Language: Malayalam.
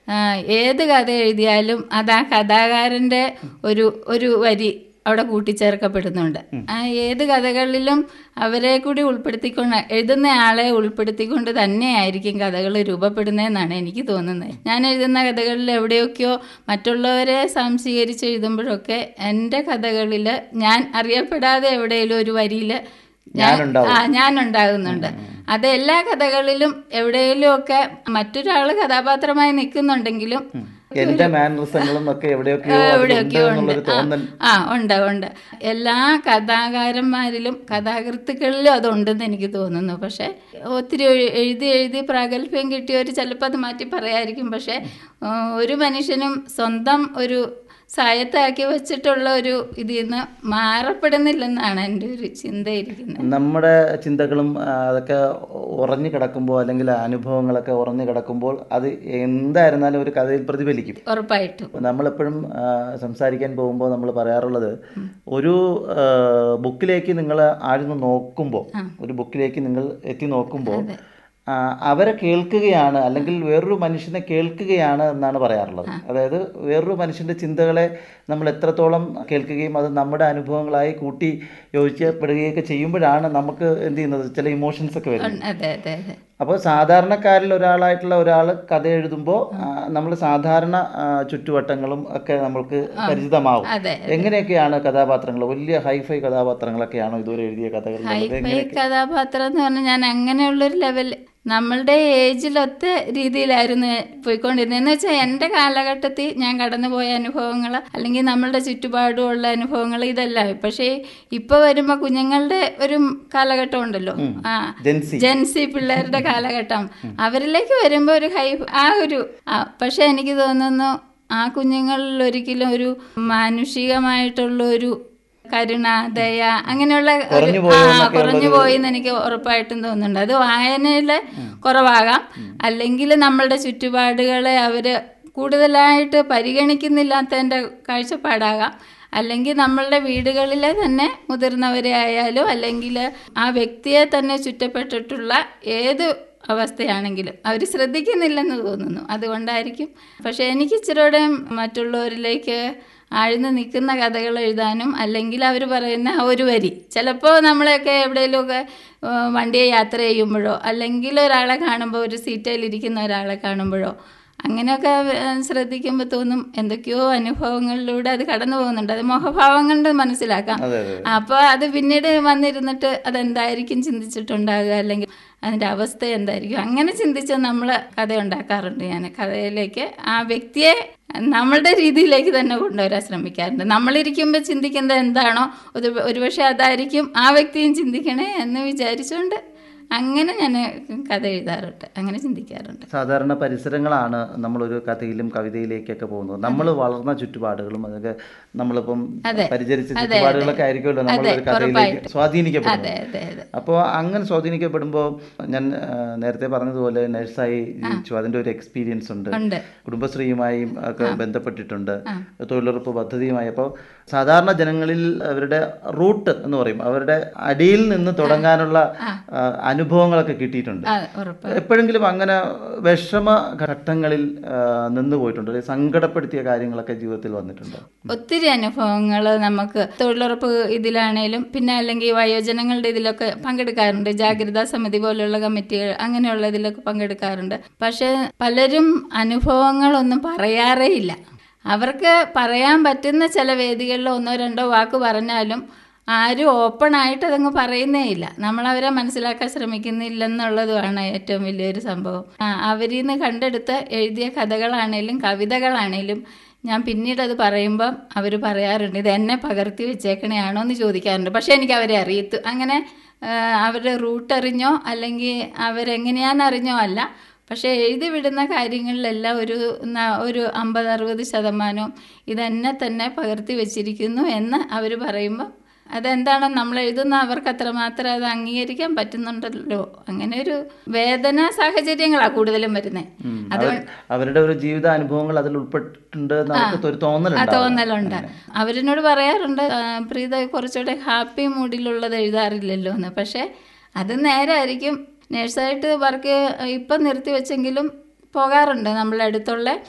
ആ, ഏത് കഥ എഴുതിയാലും അത് ആ കഥാകാരൻ്റെ ഒരു ഒരു വരി അവിടെ കൂട്ടിച്ചേർക്കപ്പെടുന്നുണ്ട് ആ ഏത് കഥകളിലും അവരെ കൂടി ഉൾപ്പെടുത്തിക്കൊണ്ട് എഴുതുന്ന ആളെ ഉൾപ്പെടുത്തിക്കൊണ്ട് തന്നെയായിരിക്കും കഥകൾ രൂപപ്പെടുന്നതെന്നാണ് എനിക്ക് തോന്നുന്നത് ഞാൻ എഴുതുന്ന കഥകളിൽ എവിടെയൊക്കെയോ മറ്റുള്ളവരെ സംശീകരിച്ച് എഴുതുമ്പോഴൊക്കെ എൻ്റെ കഥകളിൽ ഞാൻ അറിയപ്പെടാതെ എവിടെയെങ്കിലും ഒരു വരിയിൽ ഞാനുണ്ടാവും. ആ ഞാനുണ്ടാകുന്നുണ്ട് അത് എല്ലാ കഥകളിലും എവിടെയെങ്കിലും ഒക്കെ മറ്റൊരാൾ കഥാപാത്രമായി നിൽക്കുന്നുണ്ടെങ്കിലും എന്റെ മാനറിസങ്ങളും ഒക്കെ എവിടെയൊക്കെയോ എവിടെയൊക്കെയോ അതിലുണ്ട് ഉണ്ട് എന്നുള്ളൊരു തോന്നൽ ആ ഉണ്ട് ഉണ്ട് എല്ലാ കഥാകാരന്മാരിലും കഥാകൃത്തുക്കളിലും അതുണ്ടെന്ന് എനിക്ക് തോന്നുന്നു പക്ഷെ ഒത്തിരി എഴു- എഴുതി എഴുതി പ്രാഗൽഭ്യം കിട്ടിയവർ ചിലപ്പോൾ അത് മാറ്റി പറയായിരിക്കും പക്ഷെ ആ, ഒരു മനുഷ്യനും സ്വന്തം ഒരു സായത്താക്കി വെച്ചിട്ടുള്ള ഒരു ഇതിൽ നിന്ന് മാറപ്പെടുന്നില്ലെന്നാണ് എൻ്റെ ഒരു ചിന്തയിരിക്കുന്നത് നമ്മുടെ ചിന്തകളും ആ, അതൊക്കെ ഉറഞ്ഞു കിടക്കുമ്പോൾ അല്ലെങ്കിൽ അനുഭവങ്ങളൊക്കെ ഉറഞ്ഞു കിടക്കുമ്പോൾ അത് എന്തായിരുന്നാലും ഒരു കഥയിൽ പ്രതിഫലിക്കും ഉറപ്പായിട്ടും നമ്മളെപ്പോഴും ആ, സംസാരിക്കാൻ പോകുമ്പോൾ നമ്മൾ പറയാറുള്ളത് ഒരു ആ, ബുക്കിലേക്ക് നിങ്ങൾ ആഴ്ന്ന് നോക്കുമ്പോൾ ഒരു ബുക്കിലേക്ക് നിങ്ങൾ എത്തി നോക്കുമ്പോൾ ആ, അവരെ കേൾക്കുകയാണ് അല്ലെങ്കിൽ വേറൊരു മനുഷ്യനെ കേൾക്കുകയാണ് എന്നാണ് പറയാറുള്ളത് അതായത് വേറൊരു മനുഷ്യൻ്റെ ചിന്തകളെ നമ്മൾ എത്രത്തോളം കേൾക്കുകയും അത് നമ്മുടെ അനുഭവങ്ങളായി കൂട്ടി യോജിക്കപ്പെടുകയൊക്കെ ചെയ്യുമ്പോഴാണ് നമുക്ക് എന്ത് ചെയ്യുന്നത് ചില ഇമോഷൻസ് ഒക്കെ വരുന്നത് അതെ അതെ അതെ അപ്പോൾ സാധാരണക്കാരിൽ ഒരാളായിട്ടുള്ള ഒരാൾ കഥ എഴുതുമ്പോൾ നമ്മൾ സാധാരണ ആ, ചുറ്റുവട്ടങ്ങളും ഒക്കെ നമ്മൾക്ക് പരിചിതമാവും അതെ എങ്ങനെയൊക്കെയാണ് കഥാപാത്രങ്ങൾ വലിയ ഹൈഫൈ കഥാപാത്രങ്ങളൊക്കെയാണോ ഇതുവരെ എഴുതിയ കഥകൾ ഹൈഫൈ കഥാപാത്രം എന്ന് പറഞ്ഞാൽ ഞാൻ അങ്ങനെയുള്ളൊരു ലെവൽ നമ്മളുടെ ഏജിലൊത്ത രീതിയിലായിരുന്നു പോയിക്കൊണ്ടിരുന്നത് എന്ന് വെച്ചാൽ എൻ്റെ കാലഘട്ടത്തിൽ ഞാൻ കടന്നുപോയ അനുഭവങ്ങൾ അല്ലെങ്കിൽ നമ്മളുടെ ചുറ്റുപാടുമുള്ള അനുഭവങ്ങൾ ഇതെല്ലാം പക്ഷേ ഇപ്പോൾ വരുമ്പോൾ കുഞ്ഞുങ്ങളുടെ ഒരു കാലഘട്ടം ഉണ്ടല്ലോ ആ ജെൻസി ജെൻസി പിള്ളേരുടെ കാലഘട്ടം അവരിലേക്ക് വരുമ്പോൾ ഒരു ഹൈ ആ ഒരു ആ, പക്ഷെ എനിക്ക് തോന്നുന്നു ആ കുഞ്ഞുങ്ങളിൽ ഒരിക്കലും ഒരു മാനുഷികമായിട്ടുള്ള ഒരു കരുണ ദയ അങ്ങനെയുള്ള ഒരു- കുറഞ്ഞു പോയോ ആ, എന്നൊക്കെ കുറഞ്ഞു പോയി എന്ന് എനിക്ക് ഉറപ്പായിട്ടും തോന്നുന്നുണ്ട് അത് വായനയിൽ കുറവാകാം അല്ലെങ്കിൽ നമ്മളുടെ ചുറ്റുപാടുകളെ അവര് കൂടുതലായിട്ട് പരിഗണിക്കുന്നില്ലാത്തതിൻ്റെ കാഴ്ചപ്പാടാകാം അല്ലെങ്കിൽ നമ്മളുടെ വീടുകളിലെ തന്നെ മുതിർന്നവരെ ആയാലും അല്ലെങ്കിൽ ആ വ്യക്തിയെ തന്നെ ചുറ്റപ്പെട്ടിട്ടുള്ള ഏത് അവസ്ഥയാണെങ്കിലും അവർ ശ്രദ്ധിക്കുന്നില്ലെന്ന് തോന്നുന്നു അതുകൊണ്ടായിരിക്കും പക്ഷെ എനിക്ക് ഇച്ചിരൂടെ മറ്റുള്ളവരിലേക്ക് ആഴ്ന്ന് നിൽക്കുന്ന കഥകൾ എഴുതാനും അല്ലെങ്കിൽ അവർ പറയുന്ന ആ ഒരു വരി ചിലപ്പോൾ നമ്മളെയൊക്കെ എവിടെയെങ്കിലുമൊക്കെ ആ, വണ്ടിയെ യാത്ര ചെയ്യുമ്പോഴോ അല്ലെങ്കിൽ ഒരാളെ കാണുമ്പോൾ ഒരു സീറ്റയിൽ ഇരിക്കുന്ന ഒരാളെ കാണുമ്പോഴോ അങ്ങനെയൊക്കെ ശ്രദ്ധിക്കുമ്പോൾ തോന്നും എന്തൊക്കെയോ അനുഭവങ്ങളിലൂടെ അത് കടന്നു പോകുന്നുണ്ട് അത് മുഖഭാവം കൊണ്ട് മനസ്സിലാക്കാം അതെ അതെ അപ്പോൾ അത് പിന്നീട് വന്നിരുന്നിട്ട് അതെന്തായിരിക്കും ചിന്തിച്ചിട്ടുണ്ടാകുക അല്ലെങ്കിൽ അതിൻ്റെ അവസ്ഥ എന്തായിരിക്കും അങ്ങനെ ചിന്തിച്ച് നമ്മൾ കഥ ഉണ്ടാക്കാറുണ്ട് ഞാൻ കഥയിലേക്ക് ആ വ്യക്തിയെ നമ്മളുടെ രീതിയിലേക്ക് തന്നെ കൊണ്ടുവരാൻ ശ്രമിക്കാറുണ്ട് നമ്മളിരിക്കുമ്പോൾ ചിന്തിക്കുന്നത് എന്താണോ ഒരു ഒരുപക്ഷെ അതായിരിക്കും ആ വ്യക്തിയും ചിന്തിക്കണേ എന്ന് വിചാരിച്ചുകൊണ്ട് അങ്ങനെ ഞാൻ കഥ എഴുതാറുണ്ട് അങ്ങനെ ചിന്തിക്കാറുണ്ട് സാധാരണ പരിസരങ്ങളാണ് നമ്മളൊരു കഥയിലും കവിതയിലേക്കൊക്കെ പോകുന്നത് നമ്മൾ വളർന്ന ചുറ്റുപാടുകളും അതൊക്കെ നമ്മളിപ്പം അതെ. പരിചരിച്ച അതെ, ചുറ്റുപാടുകളൊക്കെ ആയിരിക്കുമല്ലോ നമ്മളൊരു അതെ, കഥയിലേക്ക് ഉറപ്പായിട്ടും. സ്വാധീനിക്കപ്പെടുന്നത് അതെ അതെ അതെ അപ്പോൾ അങ്ങനെ സ്വാധീനിക്കപ്പെടുമ്പോൾ ഞാൻ ആ, നേരത്തെ പറഞ്ഞതുപോലെ നഴ്സായി ജീവിച്ചു അതിൻ്റെ ഒരു എക്സ്പീരിയൻസ് ഉണ്ട് ഉണ്ട് കുടുംബശ്രീയുമായും ഒക്കെ ബന്ധപ്പെട്ടിട്ടുണ്ട് തൊഴിലുറപ്പ് പദ്ധതിയുമായി അപ്പോൾ സാധാരണ ജനങ്ങളിൽ അവരുടെ റൂട്ട് എന്ന് പറയും അവരുടെ അടിയിൽ നിന്ന് തുടങ്ങാനുള്ള ആ, അനുഭവങ്ങളൊക്കെ കിട്ടിയിട്ടുണ്ട് ആ ഉറപ്പ് എപ്പോഴെങ്കിലും അങ്ങനെ വിഷമ ഘട്ടങ്ങളിൽ ആ, നിന്ന് പോയിട്ടുണ്ട് അല്ലെങ്കിൽ സങ്കടപ്പെടുത്തിയ കാര്യങ്ങളൊക്കെ ജീവിതത്തിൽ വന്നിട്ടുണ്ട് ഒത്തിരി അനുഭവങ്ങൾ നമുക്ക് തൊഴിലുറപ്പ് ഇതിലാണേലും പിന്നെ അല്ലെങ്കിൽ വയോജനങ്ങളുടെ ഇതിലൊക്കെ പങ്കെടുക്കാറുണ്ട് ജാഗ്രതാ സമിതി പോലുള്ള കമ്മിറ്റികൾ അങ്ങനെയുള്ള ഇതിലൊക്കെ പങ്കെടുക്കാറുണ്ട് പക്ഷെ പലരും അനുഭവങ്ങളൊന്നും പറയാറേ ഇല്ല അവർക്ക് പറയാൻ പറ്റുന്ന ചില വേദികളിൽ ഒന്നോ രണ്ടോ വാക്ക് പറഞ്ഞാലും ആരും ഓപ്പൺ ആയിട്ട് അതങ്ങ് പറയുന്നേ ഇല്ല നമ്മളവരെ മനസ്സിലാക്കാൻ ശ്രമിക്കുന്നില്ലെന്നുള്ളതുമാണ് ഏറ്റവും വലിയൊരു സംഭവം ആ, അവരിൽ നിന്ന് കണ്ടെടുത്ത് എഴുതിയ കഥകളാണേലും കവിതകളാണേലും ഞാൻ പിന്നീട് അത് പറയുമ്പം അവർ പറയാറുണ്ട് ഇത് എന്നെ പകർത്തി വെച്ചേക്കണയാണോ എന്ന് ചോദിക്കാറുണ്ട് പക്ഷെ എനിക്ക് അവരെ അറിയത്തു അങ്ങനെ ആ, അവരുടെ റൂട്ട് അറിഞ്ഞോ അല്ലെങ്കിൽ അവരെങ്ങനെയാണെന്ന് അറിഞ്ഞോ അല്ല പക്ഷേ എഴുതി വിടുന്ന കാര്യങ്ങളിലെല്ലാം ഒരു ന- ഒരു അമ്പത് അറുപത് ശതമാനവും ഇതെന്നെ തന്നെ പകർത്തി വെച്ചിരിക്കുന്നു എന്ന് അവർ പറയുമ്പോൾ അതെന്താണ് നമ്മൾ എഴുതുന്ന അവർക്ക് അത്രമാത്രം അത് അംഗീകരിക്കാൻ പറ്റുന്നുണ്ടല്ലോ അങ്ങനെ ഒരു വേദന സാഹചര്യങ്ങളാണ് കൂടുതലും വരുന്നത് അതുകൊണ്ട് അവരുടെ ഒരു ജീവിതാനുഭവങ്ങൾ അതിൽ ഉൾപ്പെട്ടിട്ടുണ്ട് എന്ന് അവർക്ക് ഒരു ആ തോന്നലുണ്ട് തോന്നലുണ്ട് അവരിനോട് പറയാറുണ്ട് "ആ, പ്രീത കുറച്ചുകൂടെ ഹാപ്പി മൂഡിലുള്ളത് എഴുതാറില്ലല്ലോ എന്ന് പക്ഷേ അത് നേരായിരിക്കും നേഴ്സായിട്ട് വർക്ക് ഇപ്പം നിർത്തി വെച്ചെങ്കിലും പോകാറുണ്ട് നമ്മളെ അടുത്തുള്ള